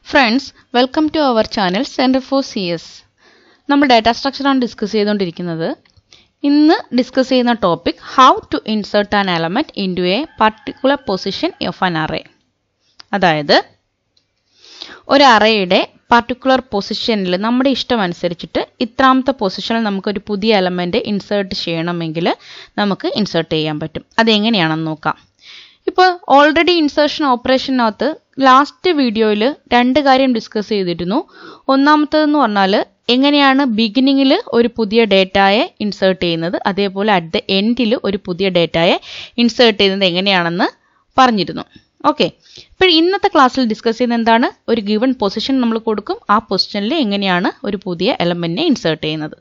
friends welcome to our channel centre for C S നമ്മൾ data സ്ട്രക്ചറാണ് discuss ചെയ്തുകൊണ്ടിരിക്കുന്നത് ഇന്ന് ഡിസ്കസ് ചെയ്യുന്ന topic how to insert an element into a particular position of an array അതായത് ഒരു അറേയുടെ പർട്ടിക്കുലർ പൊസിഷനിൽ നമ്മുടെ ഇഷ്ടം അനുസരിച്ചിട്ട് ഇത്രാമത്തെ പൊസിഷനിൽ നമുക്കൊരു പുതിയ എലമെൻറ്റ് ഇൻസേർട്ട് ചെയ്യണമെങ്കിൽ നമുക്ക് ഇൻസേർട്ട് ചെയ്യാൻ പറ്റും അതെങ്ങനെയാണെന്ന് നോക്കാം ഇപ്പോൾ ഓൾറെഡി ഇൻസേർഷൻ ഓപ്പറേഷനകത്ത് ലാസ്റ്റ് വീഡിയോയിൽ രണ്ട് കാര്യം ഡിസ്കസ് ചെയ്തിരുന്നു ഒന്നാമത്തേതെന്ന് പറഞ്ഞാൽ എങ്ങനെയാണ് ബിഗിനിങ്ങിൽ ഒരു പുതിയ ഡേറ്റയെ ഇൻസേർട്ട് ചെയ്യുന്നത് അതേപോലെ അറ്റ് ദ എൻഡിൽ ഒരു പുതിയ ഡേറ്റയെ ഇൻസേർട്ട് ചെയ്യുന്നത് എങ്ങനെയാണെന്ന് പറഞ്ഞിരുന്നു ഓക്കെ ഇപ്പോൾ ഇന്നത്തെ ക്ലാസ്സിൽ ഡിസ്കസ് ചെയ്യുന്നത് എന്താണ് ഒരു ഗിവൺ പൊസിഷൻ നമ്മൾ കൊടുക്കും ആ പൊസിഷനിൽ എങ്ങനെയാണ് ഒരു പുതിയ എലമെൻറ്റിനെ ഇൻസേർട്ട് ചെയ്യുന്നത്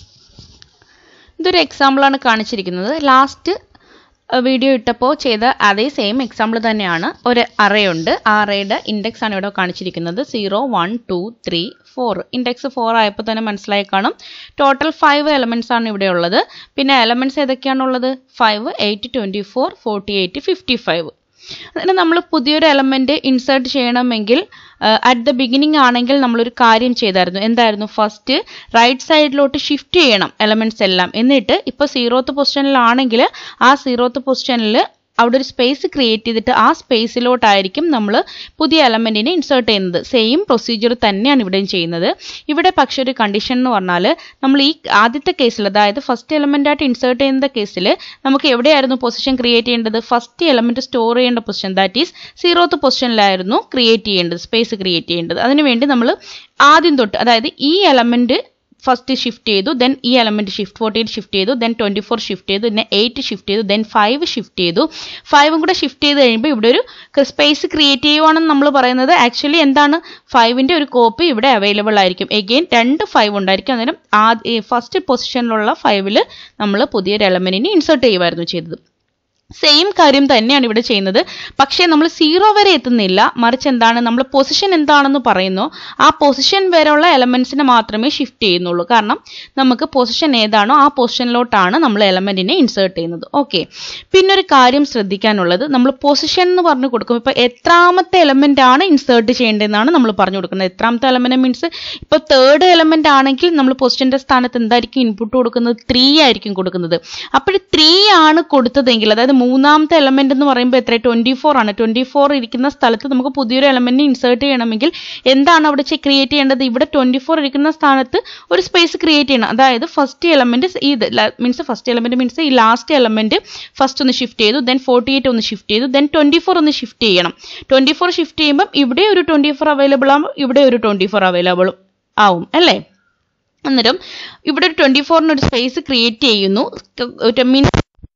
ഇതൊരു എക്സാമ്പിളാണ് കാണിച്ചിരിക്കുന്നത് ലാസ്റ്റ് വീഡിയോ ഇട്ടപ്പോൾ ചെയ്ത അതേ സെയിം എക്സാമ്പിൾ തന്നെയാണ് ഒരു അറേ ഉണ്ട് ആ അറേയുടെ ഇൻഡെക്സ് ആണ് ഇവിടെ കാണിച്ചിരിക്കുന്നത് zero one two three four index four ആയപ്പോൾ തന്നെ മനസ്സിലായി കാണും ടോട്ടൽ ഫൈവ് എലമെൻറ്റ്സ് ആണ് ഇവിടെ ഉള്ളത് പിന്നെ എലമെൻറ്റ്സ് ഏതൊക്കെയാണുള്ളത് five eight twenty four forty eight fifty five അതിന് നമ്മൾ പുതിയൊരു എലമെൻറ്റ് ഇൻസേർട്ട് ചെയ്യണമെങ്കിൽ അറ്റ് ദ ബിഗിനിങ് ആണെങ്കിൽ നമ്മളൊരു കാര്യം ചെയ്തായിരുന്നു എന്തായിരുന്നു ഫസ്റ്റ് റൈറ്റ് സൈഡിലോട്ട് ഷിഫ്റ്റ് ചെയ്യണം എലമെൻറ്റ്സ് എല്ലാം എന്നിട്ട് ഇപ്പോൾ സീറോത്ത് പൊസിഷനിലാണെങ്കിൽ ആ സീറോത്ത് പൊസിഷനിൽ അവിടെ ഒരു സ്പേസ് ക്രിയേറ്റ് ചെയ്തിട്ട് ആ സ്പേസിലോട്ടായിരിക്കും നമ്മൾ പുതിയ എലമെൻറ്റിനെ ഇൻസേർട്ട് ചെയ്യുന്നത് സെയിം പ്രൊസീജിയർ തന്നെയാണ് ഇവിടെയും ചെയ്യുന്നത് ഇവിടെ പക്ഷേ ഒരു കണ്ടീഷൻ എന്ന് പറഞ്ഞാൽ നമ്മൾ ഈ ആദ്യത്തെ കേസിൽ അതായത് ഫസ്റ്റ് എലമെൻ്റ് ആയിട്ട് ഇൻസേർട്ട് ചെയ്യുന്ന കേസിൽ നമുക്ക് എവിടെയായിരുന്നു പൊസിഷൻ ക്രിയേറ്റ് ചെയ്യേണ്ടത് ഫസ്റ്റ് എലമെൻറ്റ് സ്റ്റോർ ചെയ്യേണ്ട പൊസിഷൻ ദാറ്റ് ഈസ് സീറോത്ത് പൊസിഷനിലായിരുന്നു ക്രിയേറ്റ് ചെയ്യേണ്ടത് സ്പേസ് ക്രിയേറ്റ് ചെയ്യേണ്ടത് അതിനുവേണ്ടി നമ്മൾ ആദ്യം തൊട്ട് അതായത് ഈ എലമെൻറ്റ് ഫസ്റ്റ് ഷിഫ്റ്റ് ചെയ്തു ദെൻ ഈ element shift forty eight shift ചെയ്തു ദെൻ ട്വൻറ്റി ഫോർ ഷിഫ്റ്റ് ചെയ്തു പിന്നെ എയ്റ്റ് ഷിഫ്റ്റ് ചെയ്തു ദെൻ ഫൈവ് ഷിഫ്റ്റ് ചെയ്തു ഫൈവും കൂടെ ഷിഫ്റ്റ് ചെയ്ത് കഴിയുമ്പോൾ ഇവിടെ ഒരു സ്പേസ് ക്രിയേറ്റ് ചെയ്യുവാണെന്ന് നമ്മൾ പറയുന്നത് ആക്ച്വലി എന്താണ് ഫൈവിൻ്റെ ഒരു കോപ്പി ഇവിടെ അവൈലബിൾ ആയിരിക്കും എഗെയിൻ രണ്ട് ഫൈവ് ഉണ്ടായിരിക്കും അന്നേരം ആ ഫസ്റ്റ് പൊസിഷനിലുള്ള ഫൈവിൽ നമ്മൾ പുതിയൊരു എലമെന്റിനെ ഇൻസേർട്ട് ചെയ്യുമായിരുന്നു ചെയ്തത് സെയിം കാര്യം തന്നെയാണ് ഇവിടെ ചെയ്യുന്നത് പക്ഷേ നമ്മൾ സീറോ വരെ എത്തുന്നില്ല മറിച്ച് എന്താണ് നമ്മൾ പൊസിഷൻ എന്താണെന്ന് പറയുന്നു ആ പൊസിഷൻ വരെയുള്ള എലമെന്റ്സിനെ മാത്രമേ ഷിഫ്റ്റ് ചെയ്യുന്നുള്ളൂ കാരണം നമുക്ക് പൊസിഷൻ ഏതാണോ ആ പൊസിഷനിലോട്ടാണ് നമ്മൾ എലമെന്റിനെ ഇൻസേർട്ട് ചെയ്യുന്നത് ഓക്കെ പിന്നെ ഒരു കാര്യം ശ്രദ്ധിക്കാനുള്ളത് നമ്മൾ പൊസിഷൻ എന്ന് പറഞ്ഞു കൊടുക്കും ഇപ്പോൾ എത്രാമത്തെ എലമെന്റ് ആണ് ഇൻസേർട്ട് ചെയ്യേണ്ടതെന്നാണ് നമ്മൾ പറഞ്ഞു കൊടുക്കുന്നത് എത്രാമത്തെ എലമെന്റ് മീൻസ് ഇപ്പോൾ തേർഡ് എലമെന്റ് ആണെങ്കിൽ നമ്മൾ പൊസിഷന്റെ സ്ഥാനത്ത് എന്തായിരിക്കും ഇൻപുട്ട് കൊടുക്കുന്നത് ത്രീ ആയിരിക്കും കൊടുക്കുന്നത് അപ്പോൾ ത്രീ ആണ് കൊടുത്തതെങ്കിൽ അതായത് മൂന്നാമത്തെ എലമെന്റ് എന്ന് പറയുമ്പോൾ എത്ര ട്വന്റി ഫോർ ആണ് ട്വന്റി ഫോർ ഇരിക്കുന്ന സ്ഥലത്ത് നമുക്ക് പുതിയൊരു എലമെന്റ് ഇൻസേർട്ട് ചെയ്യണമെങ്കിൽ എന്താണ് അവിടെ ക്രിയേറ്റ് ചെയ്യേണ്ടത് ഇവിടെ ട്വന്റി ഫോർ ഇരിക്കുന്ന സ്ഥാനത്ത് ഒരു സ്പേസ് ക്രിയേറ്റ് ചെയ്യണം അതായത് ഫസ്റ്റ് എലമെന്റ് ഇത് മീൻസ് ഫസ്റ്റ് എലമെന്റ് മീൻസ് ഈ ലാസ്റ്റ് എലമെന്റ് ഫസ്റ്റ് ഒന്ന് ഷിഫ്റ്റ് ചെയ്തു ദെൻ ഫോർട്ടി എയ്റ്റ് ഒന്ന് ഷിഫ്റ്റ് ചെയ്തു ദെൻ ട്വന്റി ഫോർ ഒന്ന് ഷിഫ്റ്റ് ചെയ്യണം ട്വന്റി ഫോർ ഷിഫ്റ്റ് ചെയ്യുമ്പോൾ ഇവിടെ ഒരു ട്വന്റി ഫോർ അവൈലബിൾ ആകും ഇവിടെ ഒരു ട്വന്റി ഫോർ അവൈലബിൾ ആവും അല്ലേ അന്നേരം ഇവിടെ ഒരു ട്വന്റി ഫോറിന് ഒരു സ്പേസ് ക്രിയേറ്റ് ചെയ്യുന്നു മീൻസ്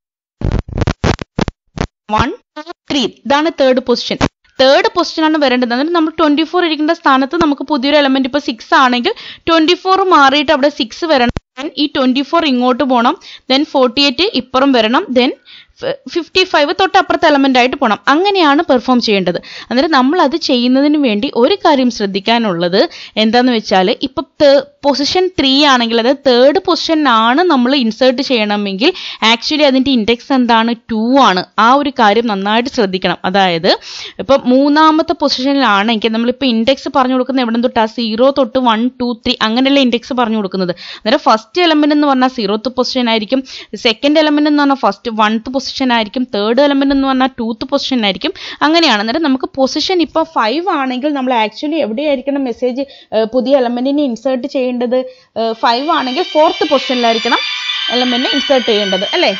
വൺ ത്രീ ഇതാണ് തേർഡ് പൊസിഷൻ തേർഡ് പൊസിഷൻ ആണ് വരേണ്ടത് എന്നിട്ട് നമ്മൾ ട്വന്റി ഫോർ ഇരിക്കേണ്ട സ്ഥാനത്ത് നമുക്ക് പുതിയൊരു എലമെന്റ് ഇപ്പോൾ സിക്സ് ആണെങ്കിൽ ട്വന്റി ഫോർ മാറിയിട്ട് അവിടെ സിക്സ് വരണം ദെൻ ഈ ട്വന്റി ഫോർ ഇങ്ങോട്ട് പോകണം ദെൻ ഫോർട്ടി എയ്റ്റ് ഇപ്പുറം വരണം ദെൻ ഫിഫ്റ്റി ഫൈവ് തൊട്ടപ്പുറത്തെ എലമെന്റ് ആയിട്ട് പോകണം അങ്ങനെയാണ് പെർഫോം ചെയ്യേണ്ടത് അന്നേരം നമ്മൾ അത് ചെയ്യുന്നതിന് വേണ്ടി ഒരു കാര്യം ശ്രദ്ധിക്കാനുള്ളത് എന്താന്ന് വെച്ചാൽ ഇപ്പൊ പൊസിഷൻ ത്രീ ആണെങ്കിൽ അതായത് തേർഡ് പൊസിഷനാണ് നമ്മൾ ഇൻസേർട്ട് ചെയ്യണമെങ്കിൽ ആക്ച്വലി അതിന്റെ ഇൻഡെക്സ് എന്താണ് ടു ആണ് ആ ഒരു കാര്യം നന്നായിട്ട് ശ്രദ്ധിക്കണം അതായത് ഇപ്പൊ മൂന്നാമത്തെ പൊസിഷനിലാണെങ്കിൽ നമ്മളിപ്പോൾ ഇൻഡെക്സ് പറഞ്ഞു കൊടുക്കുന്ന എവിടെ തൊട്ടാ സീറോ തൊട്ട് വൺ ടു ത്രീ അങ്ങനെയുള്ള ഇൻഡെക്സ് പറഞ്ഞു കൊടുക്കുന്നത് അന്നേരം ഫസ്റ്റ് എലമെന്റ് എന്ന് പറഞ്ഞാൽ സീറോത്ത് പൊസിഷൻ ആയിരിക്കും സെക്കൻഡ് എലമെന്റ് എന്ന് പറഞ്ഞാൽ ഫസ്റ്റ് വൺത്ത് പൊസിഷൻ ആയിരിക്കും തേർഡ് എലമെന്റ് എന്ന് പറഞ്ഞാൽ ടൂത്ത് പൊസിഷൻ ആയിരിക്കും അങ്ങനെയാണ് അന്നേരം നമുക്ക് പൊസിഷൻ ഇപ്പോൾ ഫൈവ് ആണെങ്കിൽ നമ്മൾ ആക്ച്വലി എവിടെയായിരിക്കണം മെസ്സേജ് പുതിയ എലമെന്റിനെ ഇൻസേർട്ട് ചെയ്യേണ്ടത് ഫൈവ് ആണെങ്കിൽ ഫോർത്ത് പൊസിഷനിലായിരിക്കണം എലമെന്റ് ഇൻസേർട്ട് ചെയ്യേണ്ടത് അല്ലേ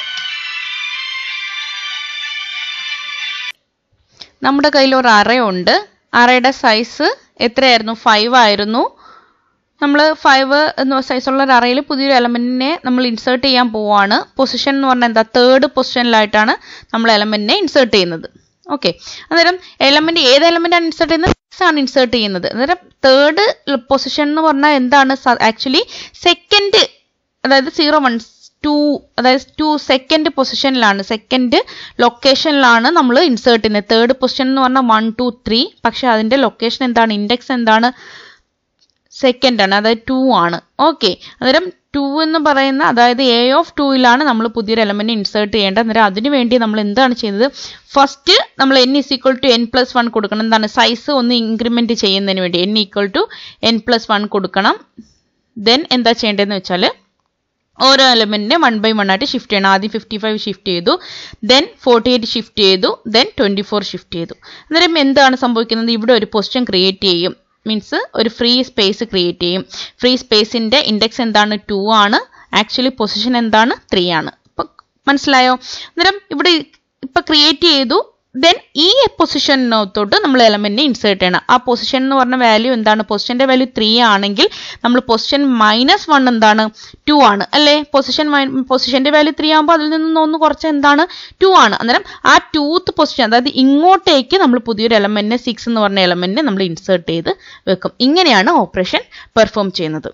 നമ്മുടെ കയ്യിൽ ഒരു അറ ഉണ്ട് അറയുടെ സൈസ് എത്രയായിരുന്നു ഫൈവ് ആയിരുന്നു നമ്മൾ ഫൈവ് എന്ന സൈസുള്ള ഒരു അറയിൽ പുതിയൊരു എലമെന്റിനെ നമ്മൾ ഇൻസേർട്ട് ചെയ്യാൻ പോവാണ് പൊസിഷൻ എന്ന് പറഞ്ഞാൽ എന്താ തേർഡ് പൊസിഷനിലായിട്ടാണ് നമ്മൾ എലമെന്റിനെ ഇൻസേർട്ട് ചെയ്യുന്നത് ഓക്കെ അന്നേരം എലമെന്റ് ഏത് എലമെന്റ് ആണ് ഇൻസേർട്ട് ചെയ്യുന്നത് സിക്സ് ആണ് ഇൻസേർട്ട് ചെയ്യുന്നത് അന്നേരം തേർഡ് പൊസിഷൻ എന്ന് പറഞ്ഞാൽ എന്താണ് ആക്ച്വലി സെക്കൻഡ് അതായത് സീറോ വൺ ടു അതായത് ടു സെക്കൻഡ് പൊസിഷനിലാണ് സെക്കൻഡ് ലൊക്കേഷനിലാണ് നമ്മൾ ഇൻസേർട്ട് ചെയ്യുന്നത് തേർഡ് പൊസിഷൻ എന്ന് പറഞ്ഞാൽ വൺ ടു ത്രീ പക്ഷെ അതിന്റെ ലൊക്കേഷൻ എന്താണ് ഇൻഡെക്സ് എന്താണ് സെക്കൻഡ് ആണ് അതായത് ടു ആണ് ഓക്കെ അന്നേരം ടു എന്ന് പറയുന്ന അതായത് എ ഓഫ് ടൂയിലാണ് നമ്മൾ പുതിയൊരു എലമെന്റ് ഇൻസേർട്ട് ചെയ്യേണ്ടത് അന്നേരം അതിനു വേണ്ടി നമ്മൾ എന്താണ് ചെയ്യുന്നത് ഫസ്റ്റ് നമ്മൾ N is equal to N plus one കൊടുക്കണം എന്താണ് സൈസ് ഒന്ന് ഇൻക്രിമെന്റ് ചെയ്യുന്നതിന് വേണ്ടി N equal to N plus one കൊടുക്കണം ദെൻ എന്താ ചെയ്യേണ്ടതെന്ന് വെച്ചാൽ ഓരോ എലമെന്റിനെ വൺ ബൈ വൺ ആയിട്ട് ഷിഫ്റ്റ് ചെയ്യണം ആദ്യം ഫിഫ്റ്റി ഫൈവ് ഷിഫ്റ്റ് ചെയ്തു ദെൻ ഫോർട്ടി എയ്റ്റ് ഷിഫ്റ്റ് ചെയ്തു ദെൻ ട്വന്റി ഫോർ ഷിഫ്റ്റ് ചെയ്തു അന്നേരം എന്താണ് സംഭവിക്കുന്നത് ഇവിടെ ഒരു പൊസിഷൻ ക്രിയേറ്റ് ചെയ്യും മീൻസ് ഒരു ഫ്രീ സ്പേസ് ക്രിയേറ്റ് ചെയ്യും ഫ്രീ സ്പേസിന്റെ ഇൻഡെക്സ് എന്താണ് ടു ആണ് ആക്ച്വലി പൊസിഷൻ എന്താണ് ത്രീ ആണ് അപ്പൊ മനസ്സിലായോ അന്നേരം ഇവിടെ ഇപ്പൊ ക്രിയേറ്റ് ചെയ്തു ദെൻ ഈ പൊസിഷനകത്തോട്ട് നമ്മൾ എലമെന്റിനെ ഇൻസേർട്ട് ചെയ്യണം ആ പൊസിഷൻ എന്ന് പറഞ്ഞ വാല്യൂ എന്താണ് പൊസിഷന്റെ വാല്യൂ ത്രീ ആണെങ്കിൽ നമ്മൾ പൊസിഷൻ മൈനസ് വൺ എന്താണ് ടു ആണ് അല്ലേ പൊസിഷൻ പൊസിഷന്റെ വാല്യൂ ത്രീ ആകുമ്പോൾ അതിൽ നിന്ന് ഒന്ന് കുറച്ച് എന്താണ് ടു ആണ് അന്നേരം ആ ടൂത്ത് പൊസിഷൻ അതായത് ഇങ്ങോട്ടേക്ക് നമ്മൾ പുതിയൊരു എലമെന്റിനെ സിക്സ് എന്ന് പറഞ്ഞ എലമെന്റിനെ നമ്മൾ ഇൻസേർട്ട് ചെയ്ത് വെക്കും ഇങ്ങനെയാണ് ഓപ്പറേഷൻ പെർഫോം ചെയ്യുന്നത്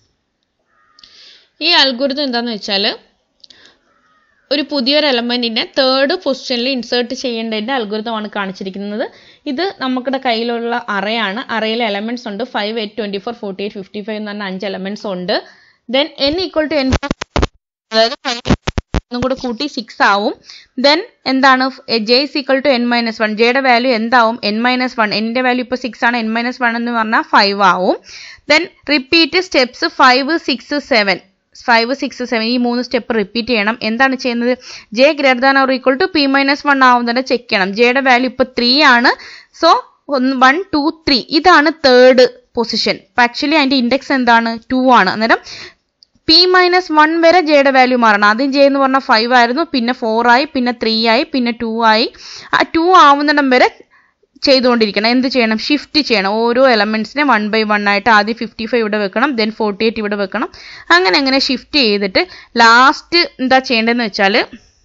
ഈ അൽഗുരുതം എന്താന്ന് വെച്ചാൽ ഒരു പുതിയൊരു എലമെന്റിനെ തേർഡ് പൊസിഷനിൽ ഇൻസേർട്ട് ചെയ്യേണ്ടതിന്റെ അൽഗുരുതമാണ് കാണിച്ചിരിക്കുന്നത് ഇത് നമ്മുടെ കയ്യിലുള്ള അറയാണ് അറയിൽ എലമെന്റ്സ് ഉണ്ട് five eight twenty four forty eight fifty five എന്ന് പറഞ്ഞ അഞ്ച് എലമെന്റ്സ് ഉണ്ട് then N equal to N അതായത് ഒന്നും കൂടെ കൂട്ടി സിക്സ് ആവും ദെൻ എന്താണ് J is equal to N minus one ജെയുടെ വാല്യൂ എന്താവും എൻ മൈനസ് വൺ എൻ്റെ വാല്യൂ ഇപ്പോൾ സിക്സ് ആണ് എൻ മൈനസ് വൺ എന്ന് പറഞ്ഞാൽ ഫൈവ് ആവും then repeat steps five six seven five six seven ഈ മൂന്ന് സ്റ്റെപ്പ് റിപ്പീറ്റ് ചെയ്യണം എന്താണ് ചെയ്യുന്നത് J greater than or equal to P minus one ആവുന്നതിനെ ചെക്ക് ചെയ്യണം ജെയുടെ വാല്യൂ ഇപ്പോൾ ത്രീ ആണ് സോ ഒന്ന് വൺ ടു ത്രീ ഇതാണ് തേർഡ് പൊസിഷൻ അപ്പം ആക്ച്വലി അതിൻ്റെ ഇൻഡെക്സ് എന്താണ് ടു ആണ് അന്നേരം പി മൈനസ് വൺ വരെ ജെയുടെ വാല്യൂ മാറണം ആദ്യം ജെ എന്ന് പറഞ്ഞാൽ ഫൈവ് ആയിരുന്നു പിന്നെ ഫോർ ആയി പിന്നെ ത്രീ ആയി പിന്നെ ടു ആയി ആ ടു ആവുന്നിടം വരെ ചെയ്തുകൊണ്ടിരിക്കണം എന്ത് ചെയ്യണം ഷിഫ്റ്റ് ചെയ്യണം ഓരോ എലമെന്റ്സിനെ വൺ ബൈ വൺ ആയിട്ട് ആദ്യം ഫിഫ്റ്റി ഫൈവ് ഇവിടെ വെക്കണം ദെൻ ഫോർട്ടി എയ്റ്റ് ഇവിടെ വെക്കണം അങ്ങനെ അങ്ങനെ ഷിഫ്റ്റ് ചെയ്തിട്ട് ലാസ്റ്റ് എന്താ ചെയ്യേണ്ടതെന്ന് വെച്ചാൽ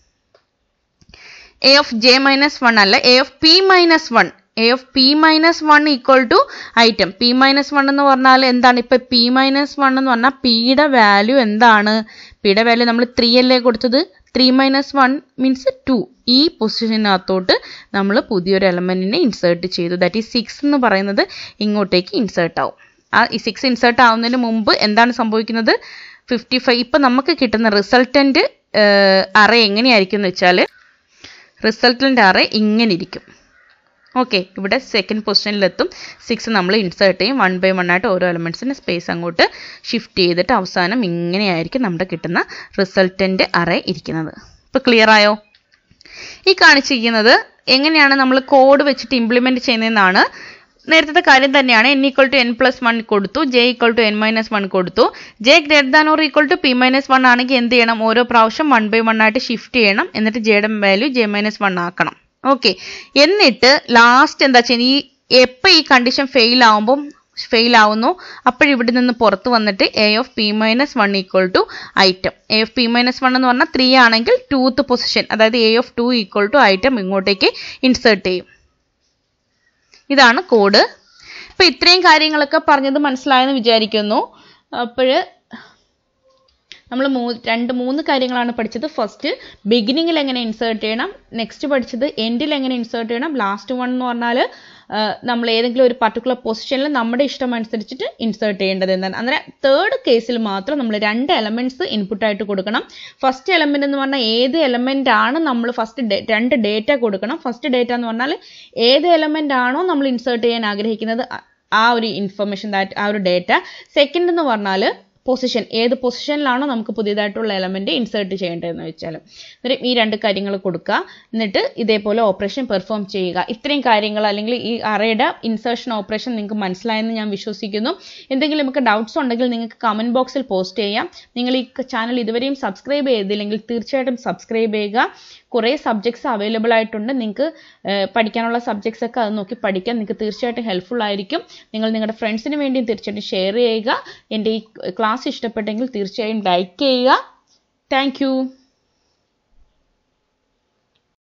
A of J minus one അല്ല A of P minus one A of P minus one equal to item P minus one എന്ന് പറഞ്ഞാൽ എന്താണ് ഇപ്പൊ പി മൈനസ് വൺ എന്ന് പറഞ്ഞാൽ പിയുടെ വാല്യൂ എന്താണ് പിയുടെ വാല്യൂ നമ്മൾ ത്രീ അല്ലേ കൊടുത്തത് three minus one means two ഈ പൊസിഷനകത്തോട്ട് നമ്മൾ പുതിയൊരു എലമെന്റിനെ ഇൻസേർട്ട് ചെയ്തു ദാറ്റ് ഈ സിക്സ് എന്ന് പറയുന്നത് ഇങ്ങോട്ടേക്ക് ഇൻസേർട്ട് ആവും ആ ഈ സിക്സ് ഇൻസേർട്ട് ആവുന്നതിന് മുമ്പ് എന്താണ് സംഭവിക്കുന്നത് ഫിഫ്റ്റി ഫൈവ് ഇപ്പം നമുക്ക് കിട്ടുന്ന റിസൾട്ടന്റ് അറ എങ്ങനെയായിരിക്കും എന്ന് വെച്ചാൽ റിസൾട്ടന്റ് അറ ഇങ്ങനെ ഇരിക്കും ഓക്കെ ഇവിടെ സെക്കൻഡ് പൊസിഷനിലെത്തും സിക്സ് നമ്മൾ ഇൻസേർട്ട് ചെയ്യും വൺ ബൈ വൺ ആയിട്ട് ഓരോ എലമെൻറ്റ്സിന് സ്പേസ് അങ്ങോട്ട് ഷിഫ്റ്റ് ചെയ്തിട്ട് അവസാനം ഇങ്ങനെയായിരിക്കും നമ്മുടെ കിട്ടുന്ന റിസൾട്ടൻ്റ് അറേ ഇരിക്കുന്നത് ഇപ്പോൾ ക്ലിയർ ആയോ ഈ കാണിച്ചിരിക്കുന്നത് എങ്ങനെയാണ് നമ്മൾ കോഡ് വെച്ചിട്ട് ഇംപ്ലിമെൻറ്റ് ചെയ്യുന്നതെന്നാണ് നേരത്തെ കാര്യം തന്നെയാണ് N equal to N plus one കൊടുത്തു J equal to N minus one കൊടുത്തു J greater than or equal to P minus one ആണെങ്കിൽ എന്ത് ചെയ്യണം ഓരോ പ്രാവശ്യം വൺ ബൈ വൺ ആയിട്ട് ഷിഫ്റ്റ് ചെയ്യണം എന്നിട്ട് ജെയുടെ വാല്യൂ ജെ മൈനസ് വൺ ആക്കണം ഓക്കെ എന്നിട്ട് ലാസ്റ്റ് എന്താ ചെയ്യുന്നത് ഈ എപ്പോൾ ഈ കണ്ടീഷൻ ഫെയിൽ ആവുമ്പം ഫെയിൽ ആവുന്നു അപ്പോഴിവിടെ നിന്ന് പുറത്ത് വന്നിട്ട് A of P minus one equal to item A of P minus one എന്ന് പറഞ്ഞാൽ ത്രീ ആണെങ്കിൽ ടൂത്ത് പൊസിഷൻ അതായത് A of two equal to item ഇങ്ങോട്ടേക്ക് ഇൻസേർട്ട് ചെയ്യും ഇതാണ് കോഡ് ഇപ്പൊ ഇത്രയും കാര്യങ്ങളൊക്കെ പറഞ്ഞത് മനസ്സിലായെന്ന് വിചാരിക്കുന്നു അപ്പോൾ നമ്മൾ മൂ രണ്ട് മൂന്ന് കാര്യങ്ങളാണ് പഠിച്ചത് ഫസ്റ്റ് ബിഗിനിങ്ങിൽ എങ്ങനെ ഇൻസേർട്ട് ചെയ്യണം നെക്സ്റ്റ് പഠിച്ചത് എൻഡിൽ എങ്ങനെ ഇൻസേർട്ട് ചെയ്യണം ലാസ്റ്റ് വൺ എന്ന് പറഞ്ഞാൽ നമ്മൾ ഏതെങ്കിലും ഒരു പർട്ടിക്കുലർ പൊസിഷനിൽ നമ്മുടെ ഇഷ്ടം അനുസരിച്ചിട്ട് ഇൻസേർട്ട് ചെയ്യേണ്ടത് എന്നാണ് അങ്ങനെ തേർഡ് കേസിൽ മാത്രം നമ്മൾ രണ്ട് എലമെന്റ്സ് ഇൻപുട്ട് ആയിട്ട് കൊടുക്കണം ഫസ്റ്റ് എലമെന്റ് എന്ന് പറഞ്ഞാൽ ഏത് എലമെന്റ് ആണ് നമ്മൾ ഫസ്റ്റ് രണ്ട് ഡേറ്റ കൊടുക്കണം ഫസ്റ്റ് ഡേറ്റ എന്ന് പറഞ്ഞാൽ ഏത് എലമെന്റ് ആണോ നമ്മൾ ഇൻസേർട്ട് ചെയ്യാൻ ആഗ്രഹിക്കുന്നത് ആ ഒരു ഇൻഫർമേഷൻ ദാറ്റ് ആ ഒരു ഡേറ്റ സെക്കൻഡ് എന്ന് പറഞ്ഞാൽ പൊസിഷൻ ഏത് പൊസിഷനിലാണോ നമുക്ക് പുതിയതായിട്ടുള്ള എലമെന്റ് ഇൻസേർട്ട് ചെയ്യേണ്ടതെന്ന് വെച്ചാൽ എന്നിട്ട് ഈ രണ്ട് കാര്യങ്ങൾ കൊടുക്കുക എന്നിട്ട് ഇതേപോലെ ഓപ്പറേഷൻ പെർഫോം ചെയ്യുക ഇത്രയും കാര്യങ്ങൾ അല്ലെങ്കിൽ ഈ അറയുടെ ഇൻസേർഷൻ ഓപ്പറേഷൻ നിങ്ങൾക്ക് മനസ്സിലായെന്ന് ഞാൻ വിശ്വസിക്കുന്നു എന്തെങ്കിലും നമുക്ക് ഡൗട്ട്സ് ഉണ്ടെങ്കിൽ നിങ്ങൾക്ക് കമന്റ് ബോക്സിൽ പോസ്റ്റ് ചെയ്യാം നിങ്ങൾ ഈ ചാനൽ ഇതുവരെയും സബ്സ്ക്രൈബ് ചെയ്തില്ലെങ്കിൽ തീർച്ചയായിട്ടും സബ്സ്ക്രൈബ് ചെയ്യുക കുറേ സബ്ജക്ട്സ് അവൈലബിൾ ആയിട്ടുണ്ട് നിങ്ങൾക്ക് പഠിക്കാനുള്ള സബ്ജക്ട്സ് ഒക്കെ അത് നോക്കി പഠിക്കാൻ നിങ്ങൾക്ക് തീർച്ചയായിട്ടും ഹെൽപ്ഫുൾ ആയിരിക്കും നിങ്ങൾ നിങ്ങളുടെ ഫ്രണ്ട്സിന് വേണ്ടിയും തീർച്ചയായിട്ടും ഷെയർ ചെയ്യുക എൻ്റെ ഈ ക്ലാസ് ഇഷ്ടപ്പെട്ടെങ്കിൽ തീർച്ചയായും ലൈക്ക് ചെയ്യുക താങ്ക്